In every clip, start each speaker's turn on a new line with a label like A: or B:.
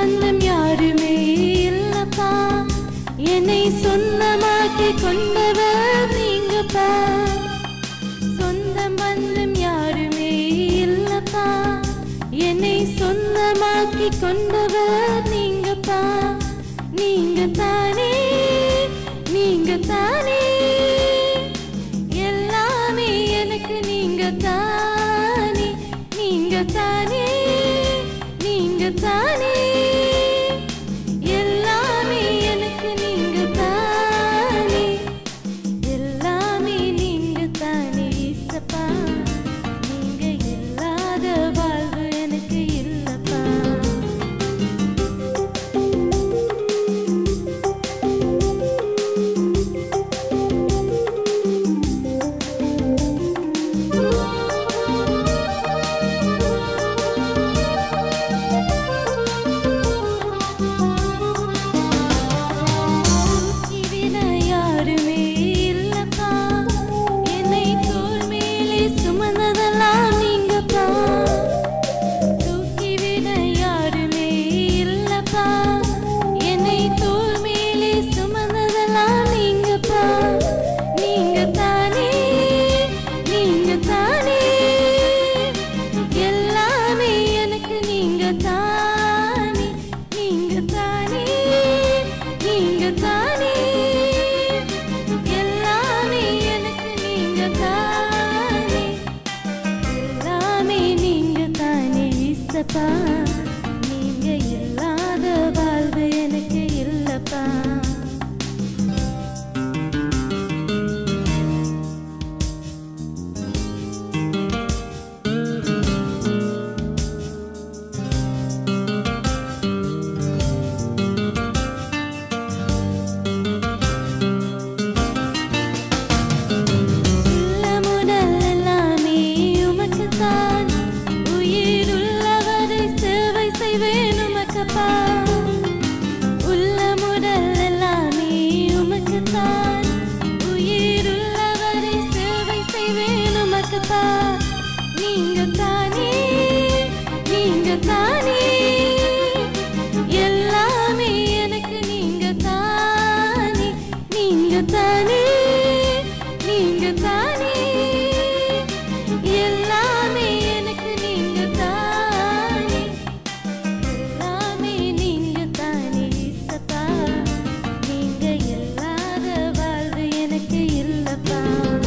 A: பந்தம் யாருமே இல்லப்பா என்னை சொந்தமாக்கி கொண்டவர் நீங்கப்பா சொந்த பந்தம் யாருமே இல்லப்பா என்னை சொந்தமாக்கி கொண்டவர் நீங்கப்பா நீங்க தானே நீங்க தானே எல்லாமே எனக்கு நீங்க தானே நீங்க தானே நீங்க தானே எல்லாமே எனக்கு நீங்க தானே எல்லாமே நீங்க தானே இசப்பா நீங்க இல்லாத வாழ்வு எனக்கு இல்லப்பா தூக்கிவிட யாருமே இல்லப்பா என்னை தோள் மேலே சுமந்ததெல்லாம் நீங்கப்பா தூக்கிவிட யாருமே இல்லப்பா என்னை தோள் மேலே சுமந்ததெல்லாம் நீங்கப்பா நீங்க தானே நீங்க தானே எல்லாமே எனக்கு நீங்க தானே நீங்க தானே நீங்க தானே எல்லாமே எனக்கு நீங்க தானே எல்லாமே நீங்க தானே இசப்பா நீங்க இல்லாத வாழ்வு எனக்கு இல்லப்பா உள்ள முதல் எல்லாமே உமக்குத்தான் உயிர் உள்ளவரை சேவை செய்வேன் உமக்கப்பா உள்ள முதல் எல்லாமே உமக்குத்தான் உயிர் உள்ளவரை சேவை செய்வேன் உமக்கப்பா நீங்க தானே நீங்க தானே எல்லாமே எனக்கு நீங்க தானே நீங்க தானே நீங்க தானே எல்லாமே எனக்கு நீங்க தானே எல்லாமே நீங்க தானே இசப்பா நீங்க இல்லாத வாழ்வு எனக்கு இல்லப்பா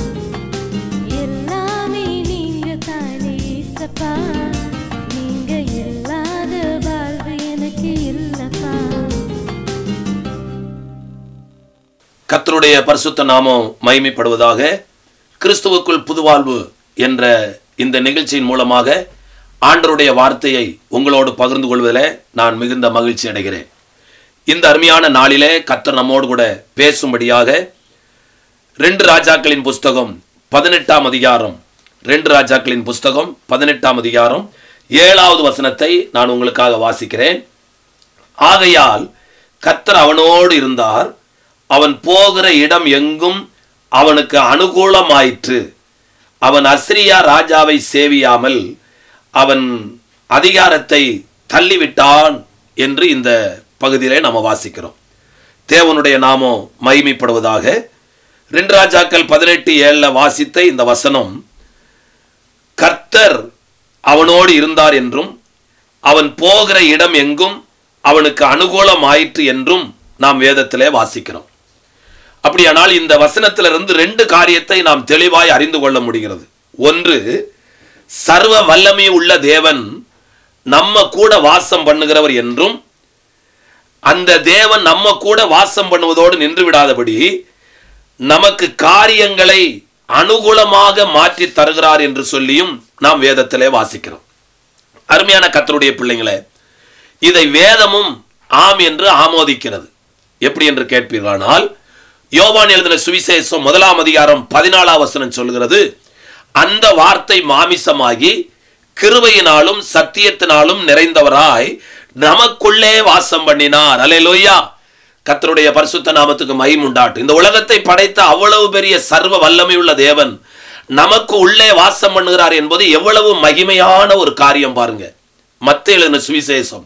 A: எல்லாமே நீங்க தானே இசப்பா நீங்க இல்லாத வாழ்வு எனக்கு இல்லப்பா
B: கர்த்தருடைய பரிசுத்த நாமம் மகிமைப்படுவதாக கிறிஸ்துவுக்குள் புதுவாழ்வு என்ற இந்த நிகழ்ச்சியின் மூலமாக ஆண்டருடைய வார்த்தையை உங்களோடு பகிர்ந்து கொள்வதில் நான் மிகுந்த மகிழ்ச்சி அடைகிறேன் இந்த அருமையான நாளிலே கர்த்தர் நம்மோடு கூட பேசும்படியாக ரெண்டு ராஜாக்களின் புஸ்தகம் பதினெட்டாம் அதிகாரம் ரெண்டு ராஜாக்களின் புஸ்தகம் பதினெட்டாம் அதிகாரம் ஏழாவது வசனத்தை நான் உங்களுக்காக வாசிக்கிறேன் ஆகையால் கர்த்தர் அவனோடு இருந்தார் அவன் போகிற இடம் எங்கும் அவனுக்கு அனுகூலமாயிற்று அவன் அஸ்ரியா ராஜாவை சேவியாமல் அவன் அதிகாரத்தை தள்ளிவிட்டான் என்று இந்த பகுதியிலே நாம் வாசிக்கிறோம் தேவனுடைய நாமம் மகிமைப்படுவதாக ரெண்டு ராஜாக்கள் பதினெட்டு ஏழில் வாசித்த இந்த வசனம் கர்த்தர் அவனோடு இருந்தார் என்றும் அவன் போகிற இடம் எங்கும் அவனுக்கு அனுகூலம் ஆயிற்று என்றும் நாம் வேதத்திலே வாசிக்கிறோம் அப்படியானால் இந்த வசனத்திலிருந்து ரெண்டு காரியத்தை நாம் தெளிவாய் அறிந்து கொள்ள முடிகிறது ஒன்று சர்வ வல்லமை உள்ள தேவன் நம்ம கூட வாசம் பண்ணுகிறவர் என்றும் அந்த தேவன் நம்ம கூட வாசம் பண்ணுவதோடு நின்று விடாதபடி நமக்கு காரியங்களை அனுகூலமாக மாற்றி தருகிறார் என்று சொல்லியும் நாம் வேதத்திலே வாசிக்கிறோம் அருமையான கத்தருடைய பிள்ளைங்களே இதை வேதமும் ஆம் என்று ஆமோதிக்கிறது எப்படி என்று கேட்பீர்களானால் யோவான் எழுதின சுவிசேஷம் முதலாம் அதிகாரம் பதினாலாம் வசனம் சொல்கிறது அந்த வார்த்தை மாமிசமாகி கிருபையினாலும் சத்தியத்தினாலும் நிறைந்தவராய் நமக்குள்ளே வாசம் பண்ணினார் அல்லேலூயா கர்த்தருடைய பரிசுத்த நாமத்துக்கு மகிமை உண்டாட்டும் இந்த உலகத்தை படைத்த அவ்வளவு பெரிய சர்வ வல்லமையுள்ள தேவன் நமக்கு உள்ளே வாசம் பண்ணுகிறார் என்பது எவ்வளவு மகிமையான ஒரு காரியம் பாருங்க மத்த எழுதின சுவிசேஷம்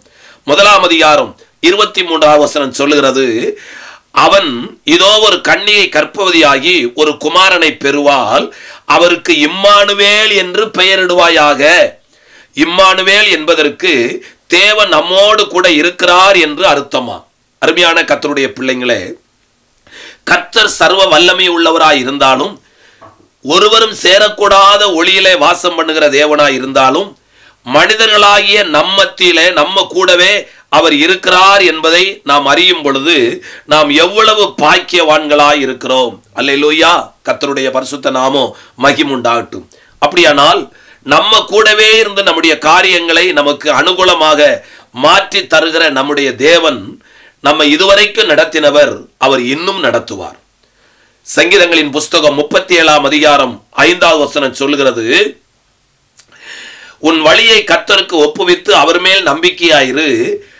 B: முதலாம் அதிகாரம் இருபத்தி மூன்றாவது வசனம் சொல்லுகிறது அவன் இதோ ஒரு கன்னியை கற்பவதியாகி ஒரு குமாரனை பெறுவால் அவருக்கு இம்மானுவேல் என்று பெயரிடுவாயாக இம்மானுவேல் என்பதற்கு தேவன் நம்மோடு கூட இருக்கிறார் என்று அர்த்தமா அருமையான கத்தருடைய பிள்ளைங்களே கர்த்தர் சர்வ வல்லமை உள்ளவராய் இருந்தாலும் ஒருவரும் சேரக்கூடாத ஒளியிலே வாசம் பண்ணுகிற தேவனாய் இருந்தாலும் மனிதர்களாகிய நம்மத்திலே நம்ம கூடவே அவர் இருக்கிறார் என்பதை நாம் அறியும் பொழுது நாம் எவ்வளவு பாக்கியவான்களாய் இருக்கிறோம் அல்லேலூயா கர்த்தருடைய பரிசுத்த நாமோ மகிமுண்டாகட்டும் அப்படியானால் நம்ம கூடவே இருந்து நம்முடைய காரியங்களை நமக்கு அனுகூலமாக மாற்றி தருகிற நம்முடைய தேவன் நம்ம இதுவரைக்கும் நடத்தினவர் அவர் இன்னும் நடத்துவார் சங்கீதங்களின் புஸ்தகம் முப்பத்தி ஏழாம் அதிகாரம் ஐந்தாவது வசனம் சொல்லுகிறது உன் வழியை கர்த்தருக்கு ஒப்புவித்து அவர் மேல் நம்பிக்கையாயிரு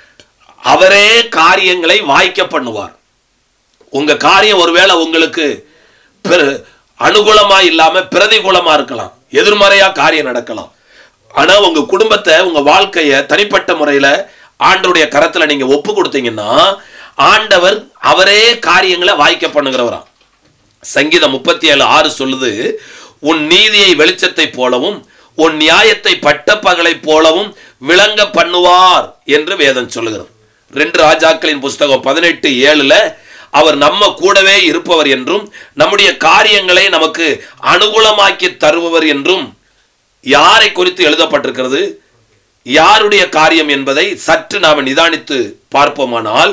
B: அவரே காரியங்களை வாய்க்க பண்ணுவார் உங்க காரியம் ஒருவேளை உங்களுக்கு பிற- அனுகூலமா இல்லாம பிரதிகூலமா இருக்கலாம் எதிர்மறையா காரியம் நடக்கலாம் ஆனா உங்க குடும்பத்தை உங்க வாழ்க்கைய தனிப்பட்ட முறையில ஆண்டவருடைய கரத்துல நீங்க ஒப்பு கொடுத்தீங்கன்னா ஆண்டவர் அவரே காரியங்களை வாய்க்க பண்ணுகிறவராம் சங்கீதம் முப்பத்தி ஏழு ஆறு சொல்லுது உன் நீதியை வெளிச்சத்தை போலவும் உன் நியாயத்தை பட்டப்பகலைப் போலவும் விளங்க பண்ணுவார் என்று வேதம் சொல்லுகிறது ரெண்டு ராஜாக்களின் புஸ்தகம் பதினெட்டு ஏழுல அவர் நம்ம கூடவே இருப்பவர் என்றும் நம்முடைய காரியங்களை நமக்கு அனுகூலமாக்கி தருபவர் என்றும் யாரை குறித்து எழுதப்பட்டிருக்கிறது யாருடைய காரியம் என்பதை சற்று நாம் நிதானித்து பார்ப்போமானால்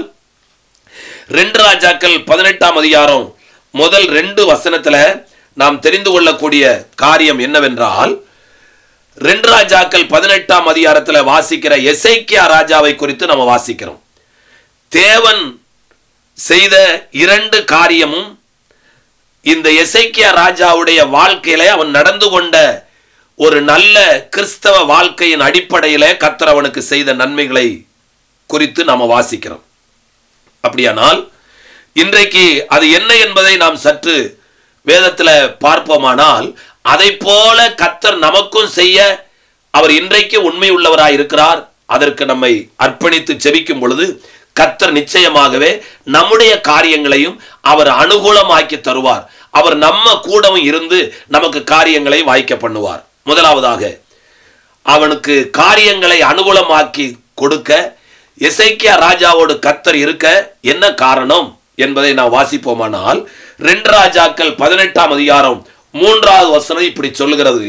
B: ரெண்டு ராஜாக்கள் பதினெட்டாம் அதிகாரம் முதல் ரெண்டு வசனத்துல நாம் தெரிந்து கொள்ளக்கூடிய காரியம் என்னவென்றால் ரெண்டு ராஜாக்கள் பதினெட்டாம் அதிகாரத்துல வாசிக்கிற எசைக்கியா ராஜாவை குறித்து நம்ம வாசிக்கிறோம் தேவன் செய்த இரண்டு காரியமும் இந்த எசைக்கியா ராஜாவுடைய வாழ்க்கையில அவன் நடந்து கொண்ட ஒரு நல்ல கிறிஸ்தவ வாழ்க்கையின் அடிப்படையில கர்த்தர் அவனுக்கு செய்த நன்மைகளை குறித்து நாம வாசிக்கிறோம் அப்படியானால் இன்றைக்கு அது என்ன என்பதை நாம் சற்று வேதத்துல பார்ப்போமானால் அதை போல கத்தர் நமக்கும் செய்ய அவர் இன்றைக்கு உண்மை உள்ளவராய் இருக்கிறார் அதற்கு நம்மை அர்ப்பணித்து ஜெபிக்கும் பொழுது கத்தர் நிச்சயமாகவே நம்முடைய காரியங்களையும் அவர் அனுகூலமாக்கி தருவார் அவர் நம்ம கூடவும் இருந்து நமக்கு காரியங்களை வாய்க்க பண்ணுவார் முதலாவதாக அவனுக்கு காரியங்களை அனுகூலமாக்கி கொடுக்க எசைக்கியா ராஜாவோடு கத்தர் இருக்க என்ன காரணம் என்பதை நாம் வாசிப்போமானால் ரெண்டு ராஜாக்கள் பதினெட்டாம் அதிகாரம் மூன்றாவது வசனம் இப்படி சொல்லுகிறது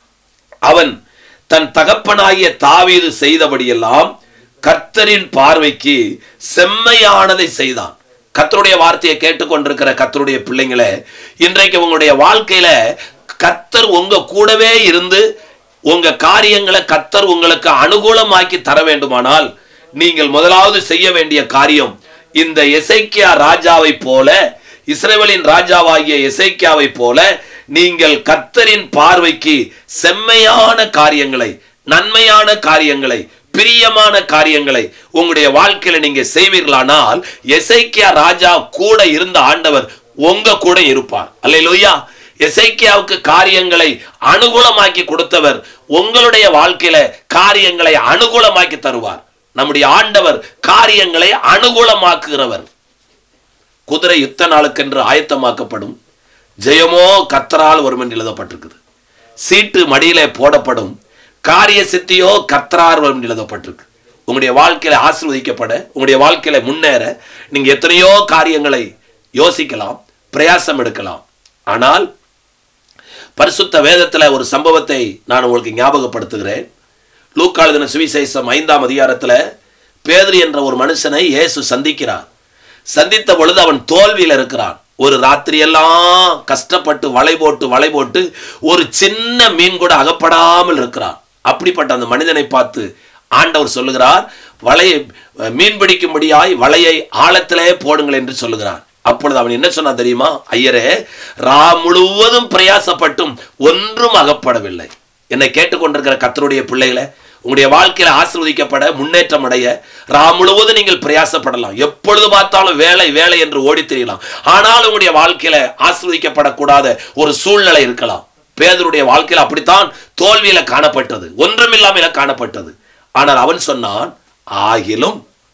B: அவன் தன் தகப்பனாகிய தாவீது செய்தபடியெல்லாம் கர்த்தரின் பார்வைக்கு செம்மையானதை செய்தான் கர்த்தருடைய வார்த்தையை கேட்டுக்கொண்டிருக்கிற கர்த்தருடைய பிள்ளைங்களே இன்றைக்கு உங்களுடைய வாழ்க்கையில கர்த்தர் உங்க கூடவே இருந்து உங்க காரியங்களை கர்த்தர் உங்களுக்கு அனுகூலமாக்கி தர வேண்டுமானால் நீங்கள் முதலாவது செய்ய வேண்டிய காரியம் இந்த எசைக்கியா ராஜாவை போல இஸ்ரேவேலின் ராஜாவாகிய எசைக்கியாவை போல நீங்கள் கர்த்தரின் பார்வைக்கு செம்மையான காரியங்களை நன்மையான காரியங்களை பிரியமான காரியங்களை உங்களுடைய வாழ்க்கையில நீங்க செய்வீர்களானால் எசைக்கியா ராஜா கூட இருந்த ஆண்டவர் உங்க கூட இருப்பார் அல்லேலூயா எசைக்கியாவுக்கு காரியங்களை அனுகூலமாக்கி கொடுத்தவர் உங்களுடைய வாழ்க்கையில காரியங்களை அனுகூலமாக்கி தருவார் நம்முடைய ஆண்டவர் காரியங்களை அனுகூலமாக்குகிறவர் குதிரை யுத்த நாளுக்கென்று ஆயத்தமாக்கப்படும் ஜெயமோ கத்தரால் வரும் என்று எழுதப்பட்டிருக்குது சீட்டு மடியிலே போடப்படும் காரிய சித்தியோ கத்தரார் வரும் என்று எழுதப்பட்டிருக்கு உங்களுடைய வாழ்க்கையில ஆசீர்வதிக்கப்பட உங்களுடைய வாழ்க்கையில முன்னேற நீங்க எத்தனையோ காரியங்களை யோசிக்கலாம் பிரயாசம் எடுக்கலாம் ஆனால் பரிசுத்த வேதத்துல ஒரு சம்பவத்தை நான் உங்களுக்கு ஞாபகப்படுத்துகிறேன் லூக்காளுதின சுவிசேஷம் ஐந்தாம் அதிகாரத்துல பேதுரு என்ற ஒரு மனுஷனை இயேசு சந்திக்கிறார் சந்தித்த பொழுது அவன் தோல்வியில் இருக்கிறான் ஒரு ராத்திரியெல்லாம் கஷ்டப்பட்டு வலை போட்டு வலை போட்டு ஒரு சின்ன மீன் கூட அகப்படாமல் இருக்கிறான் அப்படிப்பட்ட அந்த மனிதனை பார்த்து ஆண்டவர் சொல்லுகிறார் வலையை மீன் பிடிக்கும்படியாய் வலையை ஆழத்திலே போடுங்கள் என்று சொல்லுகிறார் அப்பொழுது அவன் என்ன சொன்னான் தெரியுமா ஐயரே ரா முழுவதும் பிரயாசப்பட்டும் ஒன்றும் அகப்படவில்லை என்னை கேட்டுக்கொண்டிருக்கிற கத்தருடைய பிள்ளைகளை உங்களுடைய வாழ்க்கையில ஆசீர்வதிக்கப்பட முன்னேற்றம் அடைய ரா முழுவதும் நீங்கள் பிரயாசப்படலாம் எப்பொழுது பார்த்தாலும் வேலை வேலை என்று ஓடி தெரியலாம் ஆனால் உங்களுடைய வாழ்க்கையில ஆசீர்வதிக்கப்படக்கூடாத ஒரு சூழ்நிலை இருக்கலாம் பேதருடைய வாழ்க்கையில அப்படித்தான் தோல்வியில காணப்பட்டது ஒன்றுமில்லாமல காணப்பட்டது ஆனால் அவன் சொன்னான் ஆகிலும்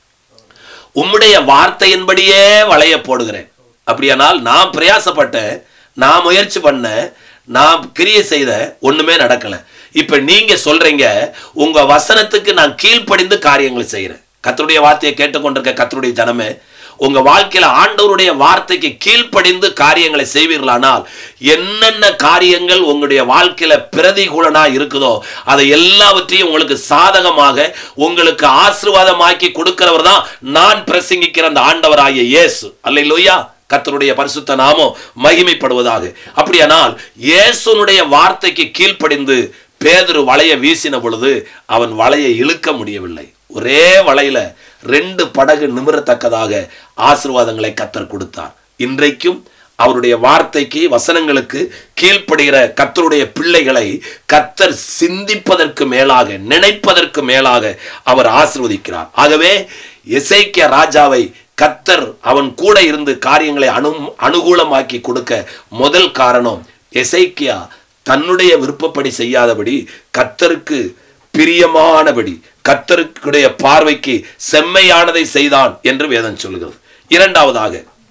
B: உம்முடைய வார்த்தையின்படியே வளைய போடுகிறேன் அப்படியானால் நான் பிரயாசப்பட்டேன் நான் முயற்சி பண்ணேன் நான் கிரியை செய்த ஒண்ணுமே நடக்கல இப்ப நீங்க சொல்றீங்க உங்க வசனத்துக்கு நான் கீழ்ப்படிந்து காரியங்களை செய்யறேன் கத்தருடைய வார்த்தையை கேட்டுக்கொண்டிருக்க கத்தருடைய ஜனமே உங்க வாழ்க்கையில ஆண்டவருடைய வார்த்தைக்கு கீழ்ப்படிந்து காரியங்களை செய்வீர்களானால் என்னென்ன காரியங்கள் உங்களுடைய வாழ்க்கையில பிரதிகூலனா இருக்குதோ அதை எல்லாவற்றையும் உங்களுக்கு சாதகமாக உங்களுக்கு ஆசீர்வாதமாக்கி கொடுக்கிறவர் தான் நான் பிரசங்கிக்கிற அந்த ஆண்டவராகிய இயேசு அல்லையா கர்த்தருடைய பரிசுத்த நாமம் மகிமைப்படுவதாக அப்படியானால் இயேசுனுடைய வார்த்தைக்கு கீழ்ப்படிந்து பேதுரு வலைய வீசின பொழுது அவன் வலையை இழுக்க முடியவில்லை ஒரே வலையில ரெண்டு படகு நிமிரத்தக்கதாக ஆசீர்வாதங்களை கத்தர் கொடுத்தார் இன்றைக்கும் அவருடைய வார்த்தைக்கு வசனங்களுக்கு கீழ்ப்படுகிற கத்தருடைய பிள்ளைகளை கத்தர் சிந்திப்பதற்கு மேலாக நினைப்பதற்கு மேலாக அவர் ஆசிர்வதிக்கிறார் ஆகவே எசேக்கியா ராஜாவை கத்தர் அவன் கூட இருந்து காரியங்களை அனு அனுகூலமாக்கி கொடுக்க முதல் காரணம் எசேக்கியா தன்னுடைய விருப்பப்படி செய்யாதபடி கத்தருக்கு பிரியமானபடி கத்தருக்குடைய பார்வைக்கு செம்மையானதை செய்தான் என்று வேதம் சொல்லுகிறது இரண்டாவதாக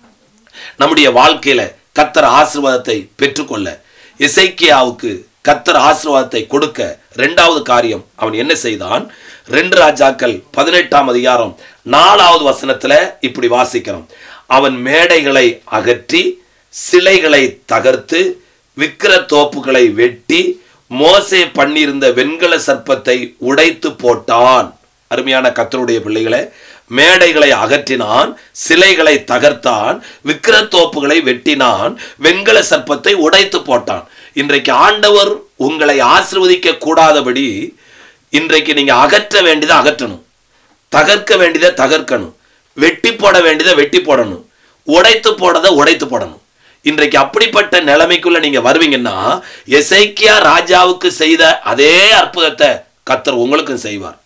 B: நம்முடைய வாழ்க்கையில கத்தர் ஆசீர்வாதத்தை பெற்றுக்கொள்ள இசைக்கியாவுக்கு கத்தர் ஆசீர்வாதத்தை கொடுக்க ரெண்டாவது காரியம் அவன் என்ன செய்தான் ரெண்டு ராஜாக்கள் பதினெட்டாம் அதிகாரம் நாலாவது வசனத்துல இப்படி வாசிக்கிறோம் அவன் மேடைகளை அகற்றி சிலைகளை தகர்த்து விக்கிர தோப்புகளை வெட்டி மோசே பண்ணியிருந்த வெண்கல சர்ப்பத்தை உடைத்து போட்டான் அருமையான கத்தருடைய பிள்ளைகளே மேடைகளை அகற்றினான் சிலைகளை தகர்த்தான் விக்கிரத்தோப்புகளை வெட்டினான் வெண்கல சர்ப்பத்தை உடைத்து போட்டான் இன்றைக்கு ஆண்டவர் உங்களை ஆசிர்வதிக்க கூடாதபடி இன்றைக்கு நீங்க அகற்ற வேண்டியதை அகற்றணும் தகர்க்க வேண்டியதை தகர்க்கணும் வெட்டி போட வேண்டியதை வெட்டி போடணும் உடைத்து போடதை உடைத்து போடணும் இன்றைக்கு அப்படிப்பட்ட நிலைமைக்குள்ள நீங்க வருவீங்கன்னா எசைக்கியா ராஜாவுக்கு செய்த அதே அற்புதத்தை கத்தர் உங்களுக்கும் செய்வார்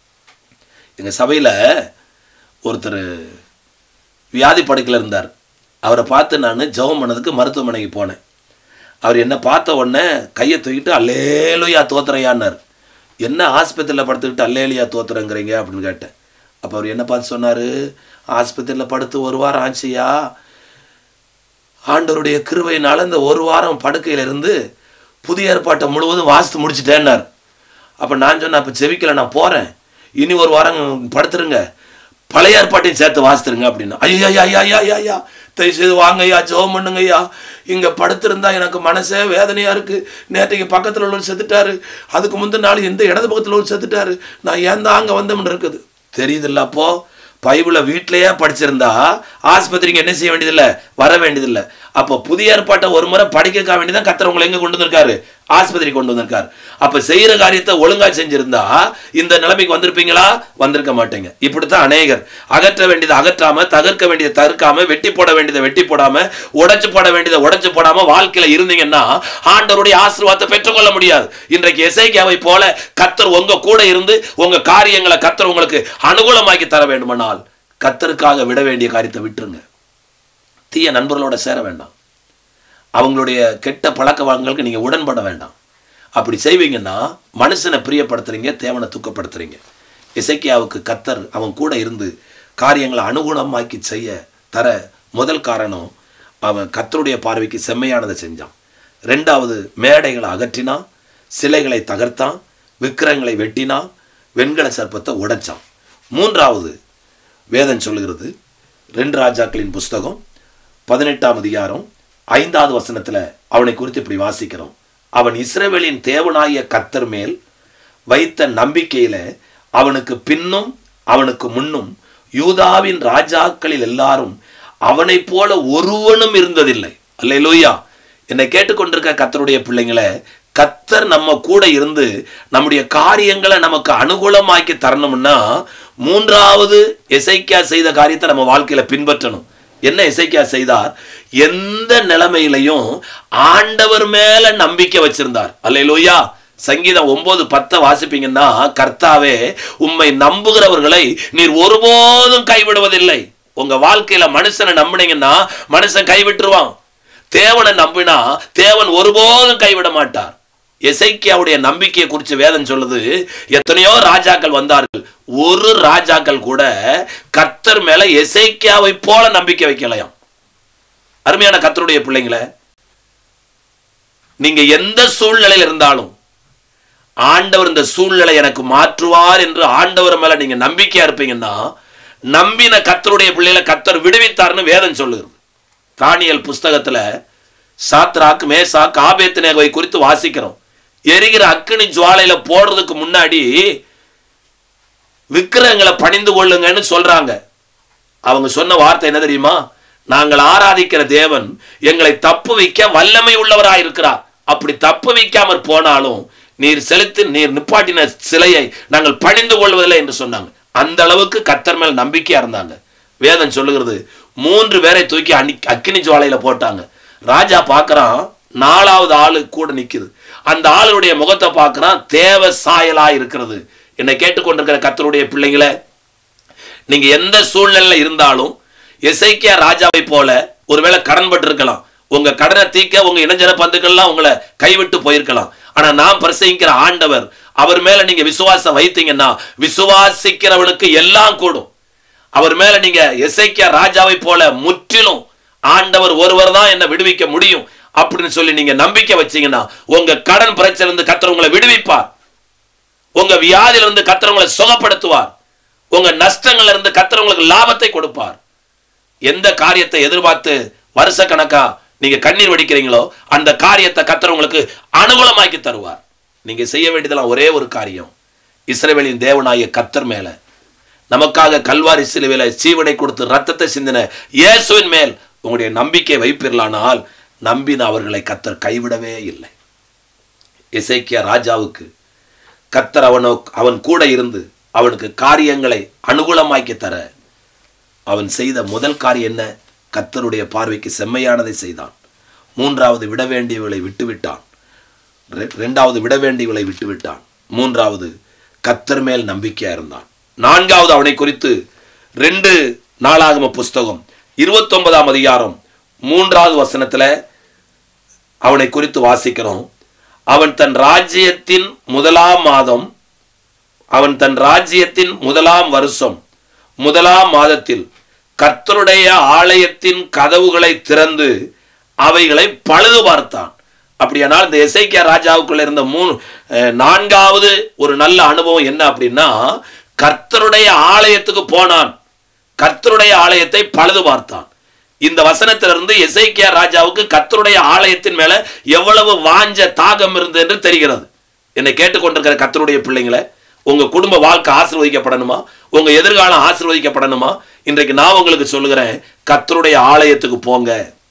B: எங்க சபையில ஒருத்தர் வியாதி படுக்கையில் இருந்தார் அவரை பார்த்து நான் ஜெபம் பண்ணதுக்கு மருத்துவமனைக்கு போனேன் அவர் என்ன பார்த்த உடனே கையை தூக்கிட்டு அல்லேலுயா தோத்துறையான்னார் என்ன ஆஸ்பத்திரியில் படுத்துக்கிட்டு அல்லேலியா தோத்துறங்கிறீங்க அப்படின்னு கேட்டேன் அப்போ அவர் என்ன பார்த்து சொன்னார் ஆஸ்பத்திரியில் படுத்து ஒரு வாரம் ஆச்சுயா ஆண்டவருடைய கிருபையினால இந்த ஒரு வாரம் படுக்கையில இருந்து புதிய ஏற்பாட்டை முழுவதும் வாசித்து முடிச்சிட்டேன்னார் அப்போ நான் சொன்னேன் அப்போ செவிக்கல நான் போகிறேன் இனி ஒரு வாரம் படுத்துருங்க பழைய ஏற்பாட்டையும் சேர்த்து வாசித்துருங்க அப்படின்னா ஐயா ஐயா ஐயா ஐயா ஐயா ஐயா தயவு செய்து வாங்க ஐயா ஜெபம் பண்ணுங்க ஐயா இங்கே படுத்திருந்தா எனக்கு மனசே வேதனையா இருக்கு நேற்றைக்கு பக்கத்தில் உள்ளவர் செத்துட்டாரு அதுக்கு முந்தின நாள் இந்த இடது பக்கத்தில் உள்ளவர் செத்துட்டாரு நான் ஏன் தான் அங்கே வந்தோம்னு இருக்குது தெரியுதுல்ல அப்போ பைபிளை வீட்டிலேயே படிச்சிருந்தா ஆஸ்பத்திரிக்கு என்ன செய்ய வேண்டியதில்லை வர வேண்டியதில்லை அப்போ புதிய ஏற்பாட்டை ஒரு முறை படிக்க வேண்டியதான் கத்தர் உங்களை எங்க கொண்டு வந்திருக்காரு ஆஸ்பத்திரி கொண்டு வந்திருக்காரு அப்ப செய்யற காரியத்தை ஒழுங்கா செஞ்சிருந்தா இந்த நிலைமைக்கு வந்திருப்பீங்களா வந்திருக்க மாட்டீங்க இப்படித்தான் அநேகர் அகற்ற வேண்டியதை அகற்றாம தகர்க்க வேண்டியதை தகர்க்காம வெட்டி போட வேண்டியதை வெட்டி போடாம உடைச்சு போட வேண்டியதை உடைச்சு போடாம வாழ்க்கையில இருந்தீங்கன்னா ஆண்டவருடைய ஆசீர்வாதத்தை பெற்றுக்கொள்ள முடியாது இன்றைக்கு எசைக்கியாவை போல கத்தர் உங்க கூட இருந்து உங்க காரியங்களை கத்தர் உங்களுக்கு அனுகூலமாக்கி தர வேண்டுமானால் கத்தருக்காக விட வேண்டிய காரியத்தை விட்டுருங்க தீய நண்பர்களோட சேர வேண்டாம் அவங்களுடைய கெட்ட பழக்க வழக்கங்களுக்கு நீங்கள் உடன்பட வேண்டாம் அப்படி செய்வீங்கன்னா மனுஷனை பிரியப்படுத்துறீங்க தேவனை துக்கப்படுத்துறீங்க இசைக்கியாவுக்கு கத்தர் அவன் கூட இருந்து காரியங்களை அனுகுணமாக்கி செய்ய தர முதல் காரணம் அவன் கத்தருடைய பார்வைக்கு செம்மையானதை செஞ்சான் ரெண்டாவது மேடைகளை அகற்றினான் சிலைகளை தகர்த்தான் விக்கிரங்களை வெட்டினான் வெண்கல சர்ப்பத்தை உடைச்சான் மூன்றாவது வேதம் சொல்லுகிறது ரெண்டு ராஜாக்களின் புஸ்தகம் பதினெட்டாம் அதிகாரம் ஐந்தாவது வசனத்துல அவனை குறித்து இப்படி வாசிக்கிறோம் அவன் இஸ்ரவேலின் தேவனாய கர்த்தர் மேல் வைத்த நம்பிக்கையில அவனுக்கு பின்னும் அவனுக்கு முன்னும் யூதாவின் ராஜாக்களில் எல்லாரும் அவனைப் போல ஒருவனும் இருந்ததில்லை அல்லேலூயா என்னை கேட்டுக்கொண்டிருக்க கத்தருடைய பிள்ளைங்களை கத்தர் நம்ம கூட இருந்து நம்முடைய காரியங்களை நமக்கு அனுகூலமாக்கி தரணும்னா மூன்றாவது எசைக்கியா செய்த காரியத்தை நம்ம வாழ்க்கையில பின்பற்றணும் என்ன இசைக்கியா செய்தார் எந்த நிலைமையிலையும் ஆண்டவர் மேல நம்பிக்கை வச்சிருந்தார் அல்லையிலோயா சங்கீதம் ஒன்பது பத்தை வாசிப்பீங்கன்னா கர்த்தாவே உம்மை நம்புகிறவர்களை நீர் ஒருபோதும் கைவிடுவதில்லை உங்க வாழ்க்கையில மனுஷனை நம்பினீங்கன்னா மனுஷன் கைவிட்டுருவான் தேவனை நம்பினா தேவன் ஒருபோதும் கைவிட மாட்டார் எசைக்கியாவுடைய நம்பிக்கையை குறித்து வேதம் சொல்லுது எத்தனையோ ராஜாக்கள் வந்தார்கள் ஒரு ராஜாக்கள் கூட கர்த்தர் மேல எசைக்கியாவை போல நம்பிக்கை வைக்கலையாம் அருமையான கர்த்தருடைய பிள்ளைங்களே நீங்க எந்த சூழ்நிலையில் இருந்தாலும் ஆண்டவர் இந்த சூழ்நிலை எனக்கு மாற்றுவார் என்று ஆண்டவர் மேல நீங்க நம்பிக்கையா இருப்பீங்கன்னா நம்பின கத்தருடைய பிள்ளைகளை கத்தர் விடுவித்தார்னு வேதம் சொல்லுகிறது தானியல் புஸ்தகத்துல சாத்ராக் மேசாக் ஆபேத்நேகோவை குறித்து வாசிக்கிறோம் எரிகிற அக்கினி ஜுவாலையில போடுறதுக்கு முன்னாடி விக்கிரகங்களை பணிந்து கொள்ளுங்கன்னு சொல்றாங்க அவங்க சொன்ன வார்த்தை என்ன தெரியுமா நாங்கள் ஆராதிக்கிற தேவன் எங்களை தப்பு வைக்க வல்லமை உள்ளவராய் இருக்கிறார் அப்படி தப்பு வைக்காமற் போனாலும் நீர் செலுத்தி நீர் நிப்பாட்டின சிலையை நாங்கள் பணிந்து கொள்வதில்லை என்று சொன்னாங்க அந்த அளவுக்கு கத்தர் மேல் நம்பிக்கையா இருந்தாங்க வேதம் சொல்லுகிறது மூன்று பேரை தூக்கி அனி அக்கினி ஜுவாலையில போட்டாங்க ராஜா பார்க்கறான் நாலாவது ஆளு கூட நிக்குது அந்த ஆளுடைய முகத்தை பார்க்கறான் தேவ சாயலா இருக்கிறது என்னை கேட்டுக்கொண்டிருக்கிற கத்தருடைய பிள்ளைங்களே நீங்க எந்த சூழ்நிலையில இருந்தாலும் எசைக்கியா ராஜாவை போல ஒருவேளை கடன் பட்டிருக்கலாம் உங்க கடனை தீக்க உங்க இணைஞ்சன பந்துக்கள்லாம் உங்களை கைவிட்டு போயிருக்கலாம் ஆனா நான் பிரசங்கிக்கிற ஆண்டவர் அவர் மேல நீங்க விசுவாசம் வைத்தீங்கன்னா விசுவாசிக்கிறவனுக்கு எல்லாம் கூடும் அவர் மேல நீங்க எசைக்கியா ராஜாவை போல முற்றிலும் ஆண்டவர் ஒருவர் தான் என்ன விடுவிக்க முடியும் அப்படின்னு சொல்லி நீங்க நம்பிக்கை வச்சீங்கன்னா உங்க கடன் பிரச்சனை இருந்து கத்தர் உங்களை விடுவிப்பார் உங்க வியாதியில இருந்து கத்தர் உங்களை சுகப்படுத்துவார் உங்க நஷ்டங்கள்ல இருந்து கத்தர் உங்களுக்கு லாபத்தை கொடுப்பார் எந்த காரியத்தை எதிர்பார்த்து வருஷ கணக்கா நீங்க கண்ணீர் வடிக்கிறீங்களோ அந்த காரியத்தை கத்தர் உங்களுக்கு அனுகூலமாக்கி தருவார் நீங்க செய்ய வேண்டியதெல்லாம் ஒரே ஒரு காரியம் இஸ்ரவேலின் தேவனாய கத்தர் மேல நமக்காக கல்வாரி சிலுவையில சீவனை கொடுத்து ரத்தத்தை சிந்தின இயேசுவின் மேல் உங்களுடைய நம்பிக்கை வைப்பீர்களானால் நம்பின அவர்களை கத்தர் கைவிடவே இல்லை இசைக்கியா ராஜாவுக்கு கத்தர் அவனோ அவன் கூட இருந்து அவனுக்கு காரியங்களை அனுகூலமாக்கி தர அவன் செய்த முதல் காரியம் என்ன கத்தருடைய பார்வைக்கு செம்மையானதை செய்தான் மூன்றாவது விட வேண்டியவளை விட்டுவிட்டான் ரெ- ரெண்டாவது விட வேண்டியவளை விட்டுவிட்டான் மூன்றாவது கத்தர் மேல் நம்பிக்கையா இருந்தான் நான்காவது அவனை குறித்து ரெண்டு நாளாகம புஸ்தகம் இருபத்தொன்பதாம் அதிகாரம் மூன்றாவது வசனத்துல அவனை குறித்து வாசிக்கிறோம் அவன் தன் ராஜ்யத்தின் முதலாம் மாதம் அவன் தன் ராஜ்யத்தின் முதலாம் வருஷம் முதலாம் மாதத்தில் கர்த்தருடைய ஆலயத்தின் கதவுகளை திறந்து அவைகளை பழுது பார்த்தான் அப்படியானால் இந்த எசைக்கியா ராஜாவுக்குள்ள இருந்த மூணு அஹ், நான்காவது ஒரு நல்ல அனுபவம் என்ன அப்படின்னா கர்த்தருடைய ஆலயத்துக்கு போனான் கர்த்தருடைய ஆலயத்தை பழுது பார்த்தான் இந்த வசனத்திலிருந்து எசைக்கியா ராஜாவுக்கு கர்த்தருடைய ஆலயத்தின் மேல எவ்வளவு வாஞ்ச தாகம் இருந்தது என்று தெரிகிறது என்னை கேட்டுக்கொண்டிருக்கிற கர்த்தருடைய பிள்ளைங்களை உங்க குடும்ப வாழ்க்கை ஆசீர்வதிக்கப்படணுமா உங்க எதிர்காலம் ஆசீர்வதிக்கப்படணுமா இன்றைக்கு நான் உங்களுக்கு சொல்லுகிறேன் கர்த்தருடைய ஆலயத்துக்கு போங்க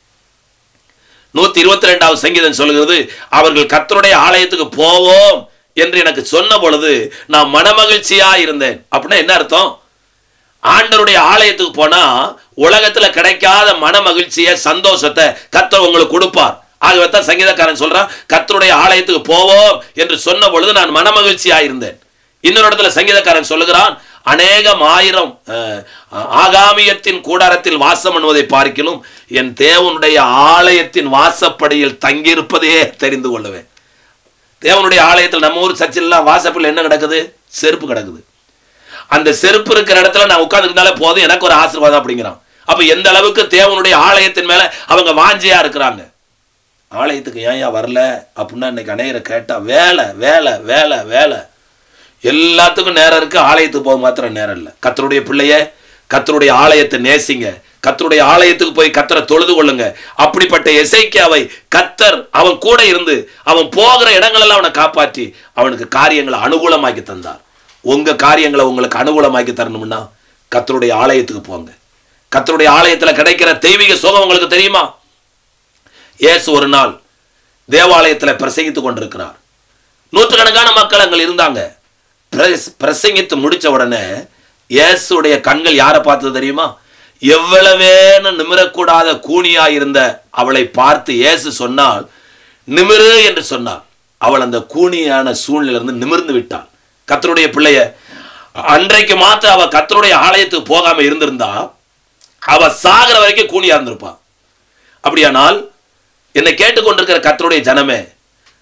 B: நூத்தி இருபத்தி ரெண்டாவது சங்கீதம் சொல்லுகிறது அவர்கள் கர்த்தருடைய ஆலயத்துக்கு போவோம் என்று எனக்கு சொன்ன பொழுது நான் மனமகிழ்ச்சியா இருந்தேன் அப்படின்னா என்ன அர்த்தம் ஆண்டருடைய ஆலயத்துக்கு போனா உலகத்துல கிடைக்காத மன மகிழ்ச்சிய சந்தோஷத்தை கர்த்தர் உங்களுக்கு கொடுப்பார் ஆகவே தான் சங்கீதக்காரன் சொல்றான் கர்த்தருடைய ஆலயத்துக்கு போவோம் என்று சொன்ன பொழுது நான் மனமகிழ்ச்சியா இருந்தேன் இன்னொரு இடத்துல சங்கீதக்காரன் சொல்லுகிறான் அநேகம் ஆயிரம் அஹ், ஆகாமியத்தின் கூடாரத்தில் வாசம் பண்ணுவதை பார்க்கிலும் என் தேவனுடைய ஆலயத்தின் வாசப்படியில் தங்கியிருப்பதையே தெரிந்து கொள்ளுவேன் தேவனுடைய ஆலயத்தில் நம்ம ஊர் சர்ச்சில்லாம் வாசப்பில் என்ன கிடக்குது செருப்பு கிடக்குது அந்த செருப்பு இருக்கிற இடத்துல நான் உட்கார்ந்துருந்தாலே போதும் எனக்கு ஒரு ஆசீர்வாதம் அப்படிங்கிறான் அப்ப எந்த அளவுக்கு தேவனுடைய ஆலயத்தின் மேல அவங்க வாஞ்சியா இருக்கிறாங்க ஆலயத்துக்கு ஏன்யா வரல அப்படின்னா இன்னைக்கு அநேகரை கேட்டா வேலை வேலை வேலை வேலை எல்லாத்துக்கும் நேரம் இருக்கு ஆலயத்துக்கு போக மாத்திரம் நேரம் இல்லை கத்தருடைய பிள்ளைய கத்தருடைய ஆலயத்தை நேசிங்க கத்தருடைய ஆலயத்துக்கு போய் கத்தரை தொழுது கொள்ளுங்க அப்படிப்பட்ட எசைக்கியாவை கத்தர் அவன் கூட இருந்து அவன் போகிற இடங்களெல்லாம் அவனை காப்பாற்றி அவனுக்கு காரியங்களை அனுகூலமாக்கி தந்தார் உங்க காரியங்களை உங்களுக்கு அனுகூலமாக்கி தரணும்னா கத்தருடைய ஆலயத்துக்கு போங்க கத்தருடைய ஆலயத்துல கிடைக்கிற தெய்வீக சுகம் உங்களுக்கு தெரியுமா இயேசு ஒரு நாள் தேவாலயத்துல பிரசங்கித்துக் கொண்டிருக்கிறார் நூற்றுக்கணக்கான மக்கள் அங்கே இருந்தாங்க பிரஸ்- பிரசங்கித்து முடிச்ச உடனே இயேசுடைய கண்கள் யாரை பார்த்தது தெரியுமா எவ்வளவேன்னு நிமிரக்கூடாத கூனியா இருந்த அவளை பார்த்து இயேசு சொன்னால் நிமிரு என்று சொன்னார் அவள் அந்த கூனியான சூழ்நிலையிலிருந்து நிமிர்ந்து விட்டாள் கத்தருடைய பிள்ளைய அன்றைக்கு மாத்திரம் அவ கத்தருடைய ஆலயத்துக்கு போகாம இருந்திருந்தா அவ சாகிற வரைக்கும் கூனியா இருந்திருப்பா அப்படியானால் என்னை கேட்டுக்கொண்டிருக்கிற கத்தருடைய ஜனமே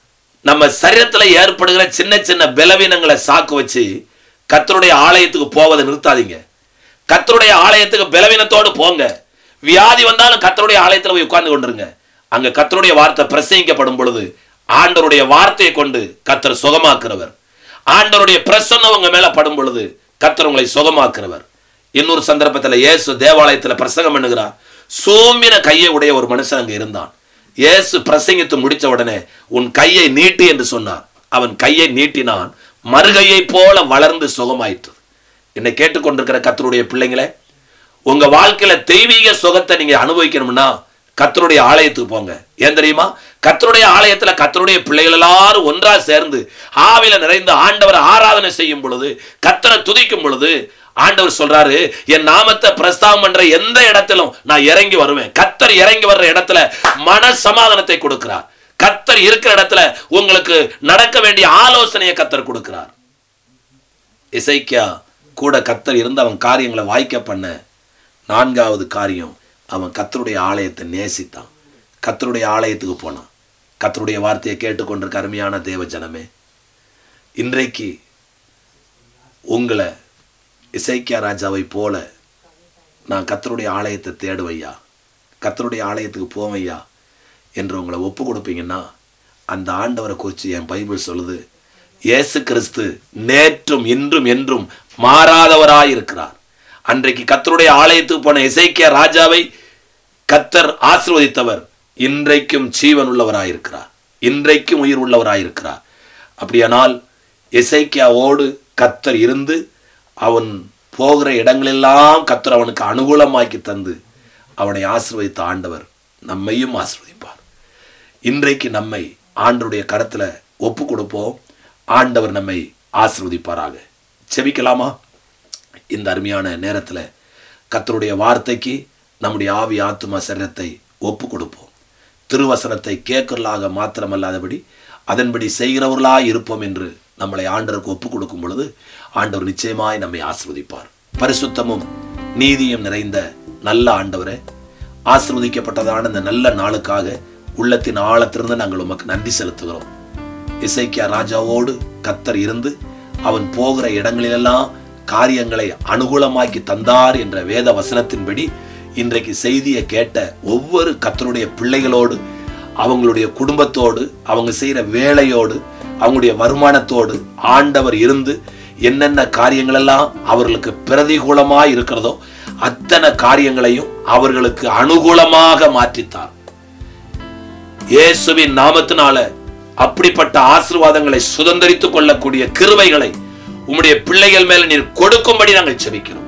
B: நம்ம சரீரத்துல ஏற்படுகிற சின்ன சின்ன பலவீனங்களை சாக்கு வச்சு கர்த்தருடைய ஆலயத்துக்கு போவதை நிறுத்தாதீங்க கர்த்தருடைய ஆலயத்துக்கு பலவீனத்தோடு போங்க வியாதி வந்தாலும் கர்த்தருடைய ஆலயத்துல போய் உட்கார்ந்து கொண்டிருங்க அங்க கர்த்தருடைய வார்த்தை பிரசங்கிக்கப்படும் பொழுது ஆண்டவருடைய வார்த்தையை கொண்டு கர்த்தர் சுகமாக்குறவர் ஆண்டவருடைய பிரசன்னம் உங்க மேல படும் பொழுது கர்த்தர் உங்களை சுகமாக்குறவர் இன்னொரு சந்தர்ப்பத்துல இயேசு தேவாலயத்துல பிரசங்கம் பண்ணுகிறார் சோம்பின கையை உடைய ஒரு மனுஷன் அங்க இருந்தான் இயேசு பிரசங்கித்து முடிச்ச உடனே உன் கையை நீட்டு என்று சொன்னார் அவன் கையை நீட்டினான் மறுகையை போல வளர்ந்து சுகமாயிற்று என்னை கேட்டுக்கொண்டிருக்கிற கர்த்தருடைய பிள்ளைங்களே உங்க வாழ்க்கையில தெய்வீக சுகத்தை நீங்க அனுபவிக்கணும்னா கர்த்தருடைய ஆலயத்துக்கு போங்க ஏன் தெரியுமா கர்த்தருடைய ஆலயத்துல கர்த்தருடைய பிள்ளைகள் எல்லாரும் ஒன்றா சேர்ந்து ஆவில நிறைந்து ஆண்டவரை ஆராதனை செய்யும் பொழுது கர்த்தரை துதிக்கும் பொழுது ஆண்டவர் சொல்றாரு என் நாமத்தை பிரஸ்தாபம் பண்ற எந்த இடத்திலும் நான் இறங்கி வருவேன் கர்த்தர் இறங்கி வர்ற இடத்துல மன சமாதானத்தை கொடுக்கிறார் கர்த்தர் இருக்கிற இடத்துல உங்களுக்கு நடக்க வேண்டிய ஆலோசனையை கர்த்தர் கொடுக்கிறார் இசைக்கியா கூட கத்தர் இருந்து அவன் காரியங்களை வாய்க்க பண்ண நான்காவது காரியம் அவன் கத்தருடைய ஆலயத்தை நேசித்தான் கத்தருடைய ஆலயத்துக்கு போனான் கத்தருடைய வார்த்தையை கேட்டுக்கொண்டிருக்க அருமையான தேவ ஜனமே இன்றைக்கு உங்களை இசைக்கியா ராஜாவை போல நான் கத்தருடைய ஆலயத்தை தேடுவையா கத்தருடைய ஆலயத்துக்கு போவையா என்று உங்களை ஒப்பு கொடுப்பீங்கன்னா அந்த ஆண்டவரை குறித்து என் பைபிள் சொல்லுது இயேசு கிறிஸ்து நேற்றும் இன்றும் என்றும் மாறாதவராயிருக்கிறார் அன்றைக்கு கத்தருடைய ஆலயத்துக்கு போன இசைக்கிய ராஜாவை கத்தர் ஆசிர்வதித்தவர் இன்றைக்கும் ஜீவன் உள்ளவராயிருக்கிறார் இன்றைக்கும் உயிர் உள்ளவராயிருக்கிறார் அப்படியானால் இசைக்கியாவோடு கத்தர் இருந்து அவன் போகிற இடங்களெல்லாம் கத்தர் அவனுக்கு அனுகூலமாக்கி தந்து அவனை ஆசிர்வதித்த ஆண்டவர் நம்மையும் ஆசிர்வதிப்பார் இன்றைக்கு நம்மை ஆண்டவருடைய கரத்துல ஒப்பு கொடுப்போம் ஆண்டவர் நம்மை ஆசிர்வதிப்பாராக செபிக்கலாமா இந்த அருமையான நேரத்துல கர்த்தருடைய வார்த்தைக்கு நம்முடைய ஆவி ஆத்துமா சரீரத்தை ஒப்பு கொடுப்போம் திருவசனத்தை கேட்கலாக மாத்திரமல்லாதபடி அதன்படி செய்கிறவர்களாய் இருப்போம் என்று நம்மளை ஆண்டவருக்கு ஒப்பு கொடுக்கும் பொழுது ஆண்டவர் நிச்சயமாய் நம்மை ஆசிர்வதிப்பார் பரிசுத்தமும் நீதியும் நிறைந்த நல்ல ஆண்டவரே ஆசிர்வதிக்கப்பட்டதான இந்த நல்ல நாளுக்காக உள்ளத்தின் ஆழத்திலிருந்து நாங்கள் உமக்கு நன்றி செலுத்துகிறோம் இசைக்கியா ராஜாவோடு கத்தர் இருந்து அவன் போகிற இடங்களிலெல்லாம் காரியங்களை அனுகூலமாக்கி தந்தார் என்ற வேத வசனத்தின்படி இன்றைக்கு செய்தியை கேட்ட ஒவ்வொரு கத்தருடைய பிள்ளைகளோடு அவங்களுடைய குடும்பத்தோடு அவங்க செய்கிற வேலையோடு அவங்களுடைய வருமானத்தோடு ஆண்டவர் இருந்து என்னென்ன காரியங்களெல்லாம் அவர்களுக்கு பிரதிகூலமாய் இருக்கிறதோ அத்தனை காரியங்களையும் அவர்களுக்கு அனுகூலமாக மாற்றித்தார் இயேசுவின் நாமத்தினால அப்படிப்பட்ட ஆசீர்வாதங்களை சுதந்திரித்துக் கொள்ளக்கூடிய கிருபைகளை உம்முடைய பிள்ளைகள் மேல நீர் கொடுக்கும்படி நாங்கள் செபிக்கிறோம்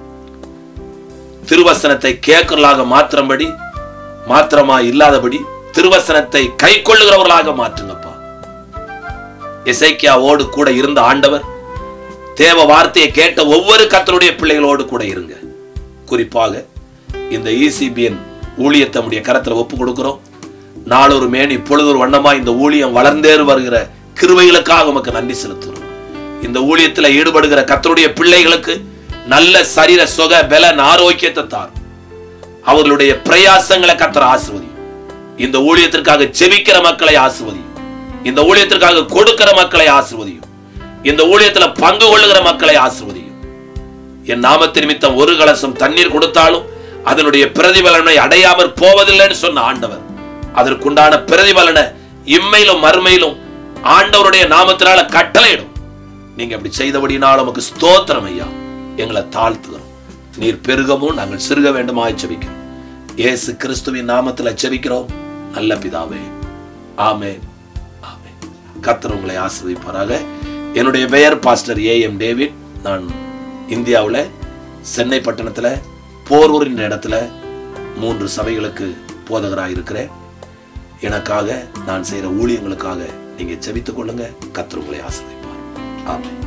B: திருவசனத்தை கேட்கலாக மாத்திரம்படி மாத்திரமா இல்லாதபடி திருவசனத்தை கை கொள்ளுகிறவர்களாக மாற்றுங்கப்பா இசைக்கியாவோடு கூட இருந்த ஆண்டவர் தேவ வார்த்தையை கேட்ட ஒவ்வொரு கத்தருடைய பிள்ளைகளோடு கூட இருங்க குறிப்பாக இந்த இசிபிஎன் ஊழியத்தை நம்முடைய கரத்துல ஒப்பு கொடுக்கிறோம் நாளொரு மேனி பொழுதொரு வண்ணமா இந்த ஊழியம் வளர்ந்தேறு வருகிற கிருபைகளுக்காக உமக்கு நன்றி செலுத்துகிறோம் இந்த ஊழியத்துல ஈடுபடுகிற கத்தருடைய பிள்ளைகளுக்கு நல்ல சரீர சுக பலன் ஆரோக்கியத்தை தாரும் அவர்களுடைய பிரயாசங்களை கத்தர் ஆசிர்வதியும் இந்த ஊழியத்திற்காக செபிக்கிற மக்களை ஆசிர்வதியும் இந்த ஊழியத்திற்காக கொடுக்கிற மக்களை ஆசிர்வதியும் இந்த ஊழியத்துல பங்கு கொள்ளுகிற மக்களை ஆசிர்வதியும் என் நாமத்தின் நிமித்தம் ஒரு கலசம் தண்ணீர் கொடுத்தாலும் அதனுடைய பிரதிபலனை அடையாமற் போவதில்லைன்னு சொன்ன ஆண்டவர் அதற்குண்டான பிரதிபலனை இம்மையிலும் மறுமையிலும் ஆண்டவருடைய நாமத்தினால கட்டளையிடும் நீங்க அப்படி செய்தபடினால் நமக்கு ஸ்தோத்திரம் ஐயா எங்களை தாழ்த்துகிறோம் நீர் பெருகவும் நாங்கள் சிறுக வேண்டுமாய் ஜெபிக்கிறோம் இயேசு கிறிஸ்துவின் நாமத்தில் ஜெபிக்கிறோம் நல்ல பிதாவே ஆமென் ஆமென் கர்த்தர் உங்களை ஆசீர்வதிப்பாராக என்னுடைய பெயர் பாஸ்டர் ஏ எம் டேவிட் நான் இந்தியாவில் சென்னை பட்டணத்தில் போரூர் என்ற இடத்துல மூன்று சபைகளுக்கு போதகராக இருக்கிறேன் எனக்காக நான் செய்கிற ஊழியங்களுக்காக நீங்கள் ஜெபித்துக் கொள்ளுங்க கர்த்தர் உங்களை ஆசீர்வதிப்பார் ஆமென்